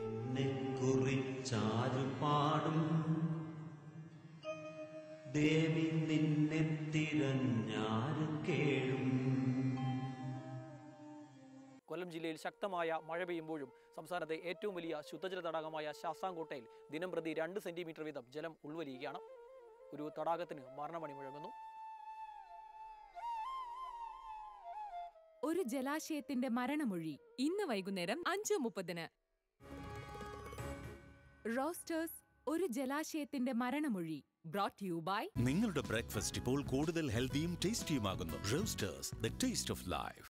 എന്നെ കുറിച്ചാരു പാടും ദേവി നിന്നെ തിരഞ്ഞാര് കേഴും കൊല്ലം ജില്ലയിൽ ശക്തമായ മഴ പെയ്യുമ്പോഴും സംസ്ഥാനത്തെ ഏറ്റവും വലിയ ശുദ്ധജല തടാകമായ ശാസ്താംകോട്ടയിൽ ദിനം പ്രതി രണ്ട് സെന്റിമീറ്റർ വീതം ജലം ഉൾവലിയുകയാണ് ഒരു തടാകത്തിന് മരണമണി മുഴങ്ങുന്നു ഒരു ജലാശയത്തിന്റെ മരണമൊഴി ഇന്ന് വൈകുന്നേരം അഞ്ചു മുപ്പതിന് റോസ്റ്റേഴ്സ് ഒരു ജലാശയത്തിന്റെ മരണമൊഴി ബ്രോട്ട് യു ബൈ നിങ്ങളുടെ ബ്രേക്ക്ഫാസ്റ്റ് ഇപ്പോൾ കൂടുതൽ ഹെൽത്തിയും ടേസ്റ്റിയുമാകുന്നു Roasters the taste of life